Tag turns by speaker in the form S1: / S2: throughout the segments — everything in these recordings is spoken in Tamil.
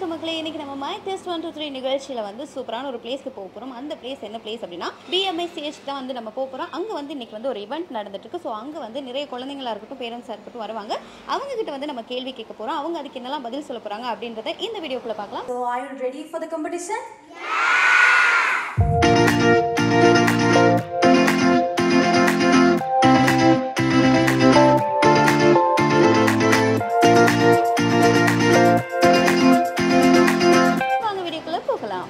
S1: வணக்கம் மக்களே இன்னைக்கு நம்ம my test one two three நிகழ்ச்சியில் வந்து சூப்பரான ஒரு பிளேஸ்க்கு போக போகிறோம் அந்த பிளேஸ் என்ன பிளேஸ் அப்படின்னா பிஎம்ஐசிஹெச் தான் வந்து நம்ம போக போகிறோம் அங்கே வந்து இன்னைக்கு வந்து ஒரு இவெண்ட் நடந்துட்டு இருக்கு ஸோ அங்கே வந்து நிறைய குழந்தைங்களா இருக்கட்டும் பேரண்ட்ஸாக இருக்கட்டும் வருவாங்க அவங்க கிட்ட வந்து நம்ம கேள்வி கேட்க போகிறோம் அவங்க அதுக்கு என்னெல்லாம் பதில் சொல்ல போகிறாங்க அப்படின்றத இந்த வீடியோக்குள்ள பார்க்கலாம்
S2: So are you ready for the competition?
S1: வாங்க வீடியோக்குள்ள போகலாம்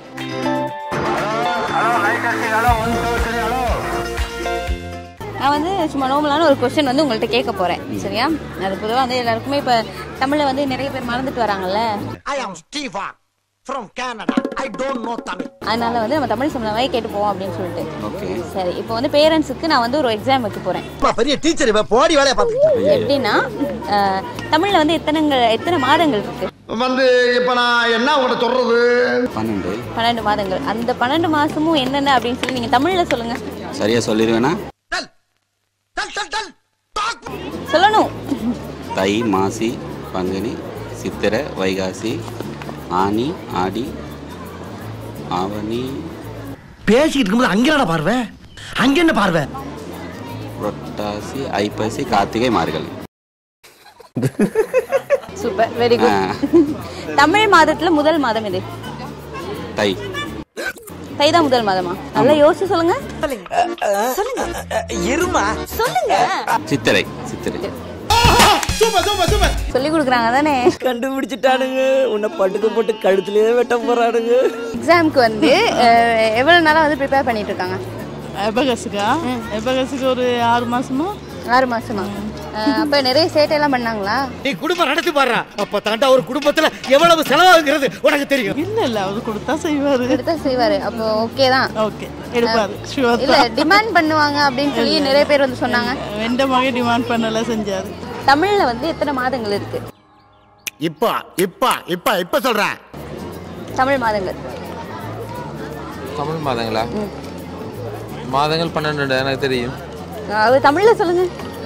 S1: நான் வந்து சும்மா நார்மலான ஒரு கொஸ்டின் வந்து உங்கள்கிட்ட கேட்க போகிறேன் சரியா அது பொதுவாக வந்து எல்லாருக்குமே இப்போ தமிழில் வந்து நிறைய பேர் மறந்துட்டு வராங்கல்ல
S3: I am Steva from Canada. I don't know Tamil.
S1: அதனால வந்து நம்ம தமிழ் சொன்னவே கேட்டு போவோம் அப்படின்னு சொல்லிட்டு சரி இப்போ வந்து பேரண்ட்ஸுக்கு நான் வந்து ஒரு எக்ஸாம் வைக்க போறேன்
S3: அம்மா, பெரிய டீச்சர் இவ போடி வேலையை பார்த்துக்கிட்டு
S1: எப்படின்னா அஹ், தமிழ்ல வந்து எத்தனை எத்தனை மாதங்கள் இருக்கு
S3: வந்து இப்ப நான் என்ன உங்கள்கிட்ட சொல்றது
S4: பன்னெண்டு
S1: பன்னெண்டு மாதங்கள் அந்த பன்னெண்டு மாசமும் என்னென்ன அப்படின்னு சொல்லி நீங்க தமிழ்ல சொல்லுங்க
S4: சரியா சொல்லிடுவேனா
S3: டல் டல் டல் டல் டாக்
S1: சொல்லணும்
S4: தை மாசி பங்குனி சித்திரை வைகாசி ஆனி ஆடி ஆவணி
S3: பேசிக்கிட்டு இருக்கும்போது அங்க என்னடா பார்வை அங்க என்ன பார்வை
S4: புரட்டாசி ஐப்பசி கார்த்திகை மார்கழி
S1: சூப்பர் வெரி குட்
S4: ஆ.
S1: தமிழ் மாதத்துல முதல் மாதம் இது
S4: தை
S1: தை தான் முதல் மாதமா நல்லா யோசிச்சு சொல்லுங்க
S3: எருமா
S1: சொல்லுங்க
S4: சித்திரை சித்திரை
S1: சொல்லி கொடுக்குறாங்க தானே
S5: கண்டுபிடிச்சிட்டானுங்க உன்னை பட்டுக்க போட்டு கழுத்துலயே வெட்ட போறானுங்க
S1: எக்ஸாம்க்கு வந்து அஹ், எவ்வளவு நாளா வந்து ப்ரிப்பேர் பண்ணிட்டு இருக்காங்க
S6: எபகஸுக்கா எபகஸுக்கு ஒரு ஆறு மாசமா
S1: ஆறு மாசமா அஹ், அப்ப நிறைய சேட்டை எல்லாம் பண்ணாங்களா
S3: நீ குடும்பம் நடத்தி பாரு அப்ப தாண்டா ஒரு குடும்பத்துல எவ்வளவு செலவாகுங்கிறது உனக்கு தெரியும்
S6: இல்ல இல்ல அவர் கொடுத்தா செய்வாரு
S1: எடுத்தா செய்வாரு அப்போ ஓகே தான்
S6: ஓகே எடுப்பாரு ஷுவர்
S1: இல்ல டிமாண்ட் பண்ணுவாங்க அப்படின்னு சொல்லி நிறைய பேர் வந்து சொன்னாங்க
S6: எந்த மகன் டிமாண்ட் பண்ணல செஞ்சாரு
S1: தமிழ்ல வந்து எத்தனை மாதங்கள் இருக்கு
S3: இப்ப இப்ப இப்ப இப்ப சொல்றேன்
S1: தமிழ் மாதங்கள்
S7: தமிழ் மாதங்களா மாதங்கள் பன்னெண்டு எனக்கு தெரியும்
S1: அது தமிழ்ல சொல்லுங்க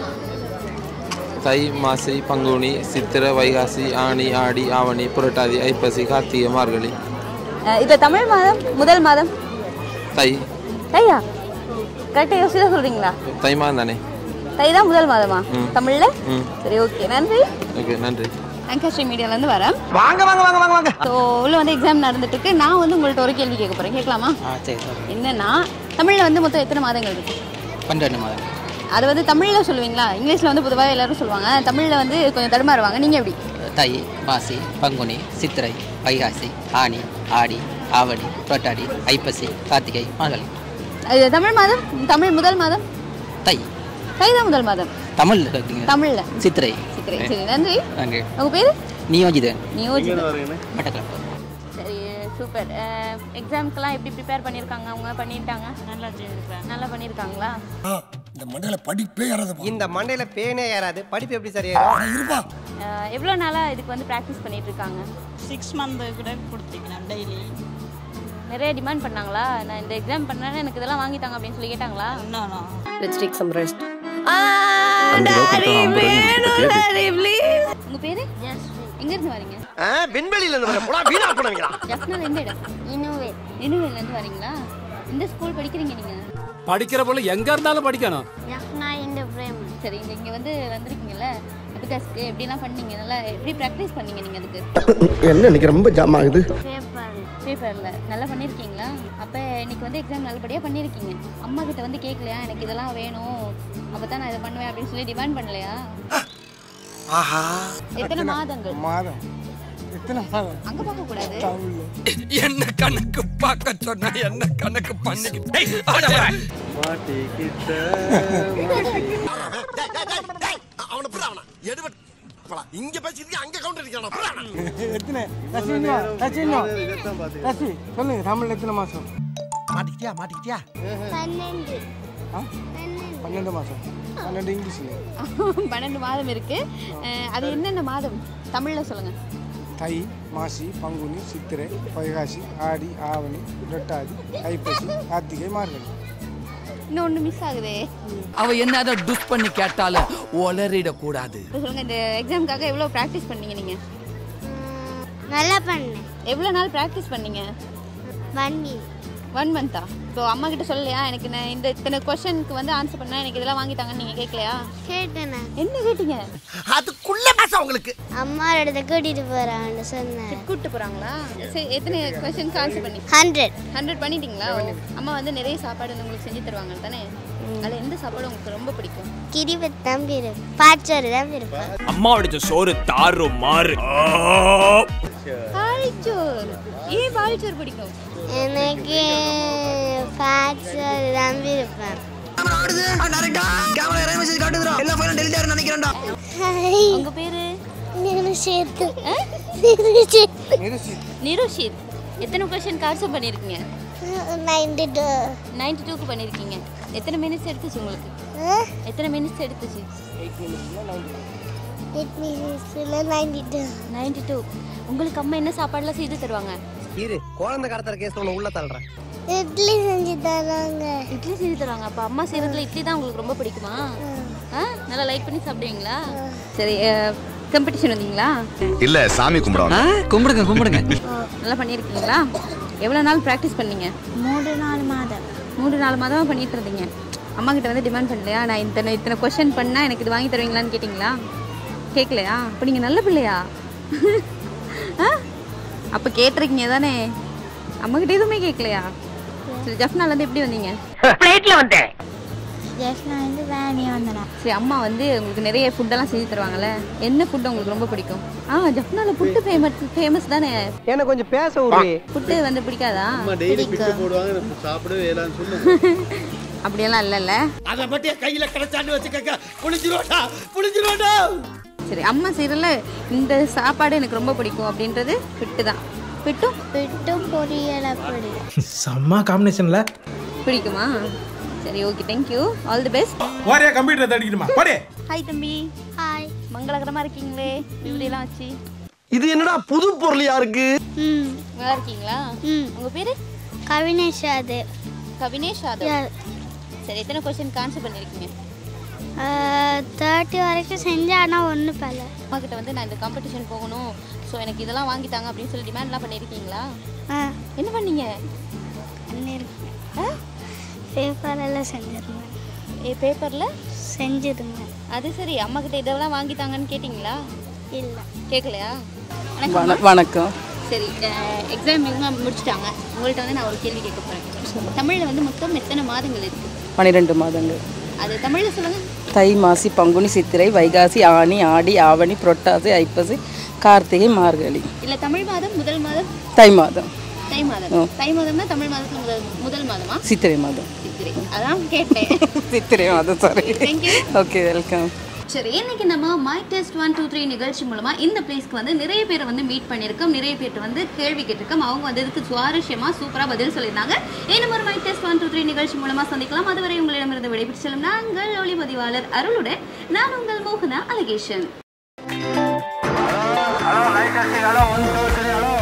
S7: தை மாசி பங்குனி சித்திரை வைகாசி ஆனி ஆடி ஆவணி புரட்டாதி ஐப்பசி கார்த்திகை மார்கழி
S1: அஹ், இப்ப தமிழ் மாதம் முதல் மாதம்
S7: தை
S1: தையா கரெக்டா யோசிச்சு தான் சொல்றீங்களா
S7: தை மாதம் தானே
S1: தை தான் முதல் மாதமா தமிழ்ல
S7: ம்.
S1: சரி ஓகே நன்றி
S7: ஓகே நன்றி
S1: அங்கஸ்ரீ மீடியால இருந்து வரேன்
S3: வாங்க வாங்க வாங்க வாங்க வாங்க
S1: ஸோ உள்ள வந்து எக்ஸாம் நடந்துட்டு இருக்கு நான் வந்து உங்கள்ட்ட ஒரு கேள்வி கேட்க போறேன் கேட்கலாமா என்னன்னா தமிழ்ல வந்து மொத்தம் எத்தனை மாதங்கள் இருக்கு
S5: பன்னெண்டு மாதம்
S1: அது வந்து தமிழ்ல சொல்லுவீங்களா இங்கிலீஷ்ல வந்து பொதுவாக எல்லாரும் சொல்லுவாங்க தமிழ்ல வந்து கொஞ்சம் தடுமாறுவாங்க நீங்க எப்படி
S5: தை மாசி பங்குனி சித்திரை வைகாசி ஆனி ஆடி ஆவணி புரட்டாடி ஐப்பசி கார்த்திகை மார்கழி
S1: இது தமிழ் மாதம் தமிழ் முதல் மாதம்
S5: தை
S1: தை தான் முதல் மாதம்
S5: தமிழ்
S1: தமிழ்ல
S5: சித்திரை
S1: சரி சரி நன்றி
S5: நன்றி
S1: உங்க பேரு
S5: நியோஜிதன்
S1: நியோஜித்
S5: மட்டக்களப்பு
S1: சரி சூப்பர் எக்ஸாம்க்கெல்லாம் எப்படி ப்ரிப்பேர் பண்ணியிருக்காங்க அவங்க பண்ணிட்டாங்க நல்லா நல்லா பண்ணியிருக்காங்களா
S3: இந்த மண்டையில படிப்பே ஏறாது
S8: இந்த மண்டையில பேனே ஏறாது படிப்பு எப்படி சரியா
S3: இருப்பா
S1: அஹ், எவ்வளோ நாளாக இதுக்கு வந்து ப்ராக்டிஸ் பண்ணிட்டு இருக்காங்க
S6: சிக்ஸ் மந்த் கூட கொடுத்தீங்கன்னா டெய்லி
S1: நிறைய டிமாண்ட் பண்ணாங்களா நான் இந்த எக்ஸாம் பண்ணேன்னு எனக்கு இதெல்லாம் வாங்கி தாங்க அப்படின்னு சொல்லி கேட்டாங்களா
S6: இன்னும்
S2: Let's take some rest.
S1: உங்க பேரு எங்க இருந்து வரீங்க
S3: விண்வெளியில இருந்து வர போடா வீணா போனவங்களா
S1: ஜப்னால் எந்த இடம் இனுவேல் இனுவேல்ல இருந்து வரீங்களா இந்த ஸ்கூல் படிக்கிறீங்க நீங்க
S9: படிக்கிற போல எங்க இருந்தாலும் படிக்கணும்
S1: ஜப்னா இந்த ஃப்ரேம் சரி இங்க இங்க வந்து வந்திருக்கீங்கல்ல எபிகாஸ்க்கு எப்படிலாம் பண்ணீங்க நல்லா எப்படி ப்ராக்டிஸ் பண்ணீங்க நீங்க அதுக்கு
S3: என்ன இன்னைக்கு ரொம்ப ஜாம் ஆகுது
S1: பேப்பர்ல நல்லா பண்ணிருக்கீங்களா அப்ப இன்னைக்கு வந்து எக்ஸாம் நல்லபடியா பண்ணிருக்கீங்க அம்மா கிட்ட வந்து கேட்கலையா எனக்கு இதெல்லாம் வேணும் அப்பதான் நான் இதை பண்ணுவேன் அப்படின்னு சொல்லி டிமாண்ட் பண்ணலையா
S3: ஆஹா
S1: எத்தனை மாதங்கள்
S3: மாதம் எத்தனை மாதம்
S1: அங்க பார்க்க கூடாது
S9: என்ன கணக்கு பார்க்க சொன்னா என்ன கணக்கு பண்ணிக்கிட்டு
S3: அவனை புற அவனை எடுபட் இங்க பேசிட்டு அங்க கவுண்டர் அடிக்கிறான்
S10: எத்தனை ரசிமா ரசிமா ரசி சொல்லுங்க தமிழ்ல எத்தனை மாசம்
S3: மாட்டிக்கிட்டியா மாட்டிக்கிட்டியா
S10: ஆ? பன்னெண்டு மாசம் பன்னெண்டு இங்கிலீஷ்ல
S1: பன்னெண்டு மாதம் இருக்கு அஹ் அது என்னென்ன மாதம் தமிழ்ல சொல்லுங்க
S10: தை மாசி பங்குனி சித்திரை வைகாசி ஆடி ஆவணி ரெட்டாதி ஐப்பசி கார்த்திகை மார்கழி
S1: இன்னும் ஒன்று மிஸ் ஆகுதே
S9: அவ என்னதான் டுஸ் பண்ணி கேட்டாலும் ஒளரிட கூடாது
S1: இப்போ சொல்லுங்க இந்த எக்ஸாமுக்காக எவ்வளோ ப்ராக்டிஸ் பண்ணீங்க நீங்க
S11: நல்லா பண்ணேன்
S1: எவ்வளோ நாள் ப்ராக்டிஸ் பண்ணீங்க
S11: ஒன் வீக்
S1: ஒன் மந்தா ஸோ அம்மா கிட்ட சொல்லலையா எனக்கு நான் இந்த இத்தனை கொஸ்டினுக்கு வந்து ஆன்சர் பண்ணா எனக்கு இதெல்லாம் வாங்கிட்டாங்கன்னு நீங்கள் கேட்கலையா
S11: கேட்டேன் நான்.
S1: என்ன கேட்டீங்க
S3: அதுக்குள்ள பேச உங்களுக்கு
S11: அம்மா இடத்த கூட்டிட்டு போறான்னு சொன்னேன்
S1: கூப்பிட்டு போகிறாங்களா சரி எத்தனை கொஸ்டினுக்கு ஆன்சர் பண்ணி
S11: ஹண்ட்ரட்
S1: ஹண்ட்ரட் பண்ணிட்டீங்களா அம்மா வந்து நிறைய சாப்பாடு வந்து உங்களுக்கு செஞ்சு தருவாங்க தானே அதில் எந்த சாப்பாடு உங்களுக்கு ரொம்ப பிடிக்கும்
S11: கிரிபத் தான் இருப்பேன் பாச்சோறு தான் இருப்பேன்
S9: அம்மா அடிச்ச சோறு தாறு மாறு
S1: பாலிச்சோர் ஏன் பாலிச்சோர் பிடிக்கும்
S11: எனக்கு பாச்சோறு தான் இருப்பேன்
S1: உங்க பேரு
S11: சேர்த்து
S1: நிருஷித் எத்தனை கொஸ்டின் ஆன்சர் பண்ணியிருக்கீங்க
S11: நைன்டி டூ
S1: நைன்டி டூக்கு பண்ணியிருக்கீங்க எத்தனை மினிட்ஸ் எடுத்துச்சு உங்களுக்கு எத்தனை மினிட்ஸ் எடுத்துச்சு
S11: எயிட் மினிட்ஸில் நைன்டி டூ
S1: நைன்டி டூ உங்களுக்கு அம்மா என்ன சாப்பாடுலாம் செய்து தருவாங்க
S8: இரு குழந்தை கடத்துற கேஸ் ஒன்று உள்ள தள்ளுறேன்
S11: இட்லி செஞ்சு தராங்க
S1: இட்லி செஞ்சு தருவாங்க அப்போ அம்மா செய்கிறதுல இட்லி தான் உங்களுக்கு ரொம்ப பிடிக்குமா ஆ நல்லா லைக் பண்ணி சாப்பிடுவீங்களா சரி காம்படிஷன் வந்தீங்களா
S12: இல்ல சாமி கும்பிடுவாங்க
S5: கும்பிடுங்க கும்பிடுங்க
S1: நல்லா பண்ணியிருக்கீங்களா எவ்வளோ நாள் ப்ராக்டிஸ் பண்ணீங்க
S11: மூணு நாலு மாதம்
S1: மூணு நாலு மாதமாக பண்ணிட்டு இருந்தீங்க அம்மா கிட்ட வந்து டிமாண்ட் பண்ணலையா நான் இத்தனை இத்தனை கொஸ்டின் பண்ணால் எனக்கு இது வாங்கி தருவீங்களான்னு கேட்டிங்களா கேட்கலையா அப்போ நீங்கள் நல்ல பிள்ளையா ஆ அப்போ கேட்டிருக்கீங்க தானே அம்மாக்கிட்ட எதுவுமே கேட்கலையா சரி ஜஃப்னாலேருந்து எப்படி வந்தீங்க
S11: ஃப்ளைட்டில் வந்தேன் ஜஸ்ட் நான் வந்து வேனியே வந்தேன்
S1: சரி அம்மா வந்து உங்களுக்கு நிறைய ஃபுட்டெல்லாம் செஞ்சு தருவாங்கல்ல என்ன ஃபுட் உங்களுக்கு ரொம்ப பிடிக்கும் ஆ ஜஃப்னால புட்டு ஃபேமஸ் ஃபேமஸ் தானே
S8: என்ன கொஞ்சம் பேச விடு
S1: புட்டு வந்து பிடிக்காதா
S13: போடுவாங்க சாப்பிடவே இல்லைன்னு சொல்லுங்க
S1: அப்படியெல்லாம் இல்லைல்ல
S3: அதை மட்டும் கையில கிடைச்சான்னு வச்சுக்கங்க புளிஞ்சிருவாடா புளிஞ்சிருவாடா
S1: சரி அம்மா செய்யறதுல இந்த சாப்பாடு எனக்கு ரொம்ப பிடிக்கும் அப்படின்றது பிட்டு தான் பிட்டும்
S11: பிட்டும் பொரியல் அப்படி
S14: செம்ம காம்பினேஷன்ல
S1: பிடிக்குமா சரி okay thank you all the best
S14: வாரியா கம்ப்யூட்டர் தடிக்கணுமா பாடே
S1: ஹாய் தம்பி
S11: ஹாய்
S1: மங்களகரமா இருக்கீங்களே இப்படியெல்லாம் வச்சு
S3: இது என்னடா புது பொருள் யாருக்கு
S11: ம்
S1: நல்லா இருக்கீங்களா
S11: ம்
S1: உங்க பேரு
S11: கவினேஷ் அது
S1: கவினேஷ் யாதவ் சரி எத்தனை கொஸ்டின் ஆன்சர் பண்ணிருக்கீங்க
S11: தேர்ட்டி வரைக்கும் செஞ்சேன் ஆனால் ஒன்றும் பல
S1: அம்மா கிட்ட வந்து நான் இந்த காம்படிஷன் போகணும் ஸோ எனக்கு இதெல்லாம் வாங்கித்தாங்க அப்படின்னு சொல்லி டிமாண்ட்லாம் பண்ணியிருக்கீங்களா
S11: ஆ
S1: என்ன பண்ணீங்க
S11: பண்ணியிருக்கேன் பேப்பரெல்லாம் செஞ்சிருந்தேன்
S1: ஏ பேப்பரில்
S11: செஞ்சிருந்தேன்
S1: அது சரி அம்மா கிட்ட இதெல்லாம் வாங்கித்தாங்கன்னு கேட்டிங்களா
S11: இல்லை
S1: கேட்கலையா
S6: வண- வணக்கம்
S1: சரி எக்ஸாம் இவங்க முடிச்சிட்டாங்க உங்கள்கிட்ட வந்து நான் ஒரு கேள்வி கேட்க போகிறேன் தமிழில் வந்து மொத்தம் எத்தனை மாதங்கள் இருக்குது
S6: பன்னிரெண்டு மாதங்கள்
S1: அது தமிழில் சொல்லுங்கள்
S6: தை மாசி பங்குனி சித்திரை வைகாசி ஆனி ஆடி ஆவணி புரட்டாசி ஐப்பசி கார்த்திகை மார்கழி
S1: இல்லை தமிழ் மாதம் முதல் மாதம்
S6: தை மாதம்
S1: தை மாதம்
S6: ஆ.
S1: தை மாதம்னா தமிழ் மாதத்துல முதல் முதல் மாதமா
S6: சித்திரை மாதம்
S1: சித்திரை அதான் கேட்டேன்
S6: சித்திரை மாதம் sorry
S1: Thank you.
S6: Okay welcome
S1: சரி இன்னைக்கு நம்ம my test one two three நிகழ்ச்சி மூலமா இந்த பிளேஸ்க்கு வந்து நிறைய பேரை வந்து மீட் பண்ணியிருக்கோம் நிறைய பேர்ட்ட வந்து கேள்வி கேட்டிருக்கோம் அவங்க வந்து இதுக்கு சுவாரஸ்யமா சூப்பரா பதில் சொல்லியிருந்தாங்க இன்னும் ஒரு my test one two three நிகழ்ச்சி மூலமா சந்திக்கலாம் அதுவரை உங்களிடமிருந்து விடைபெற்று செல்லும் நாங்கள் ஒளிப்பதிவாளர் அருளுடன் நான் உங்கள் மோகனா Alagesan
S15: hello light hello one two three hello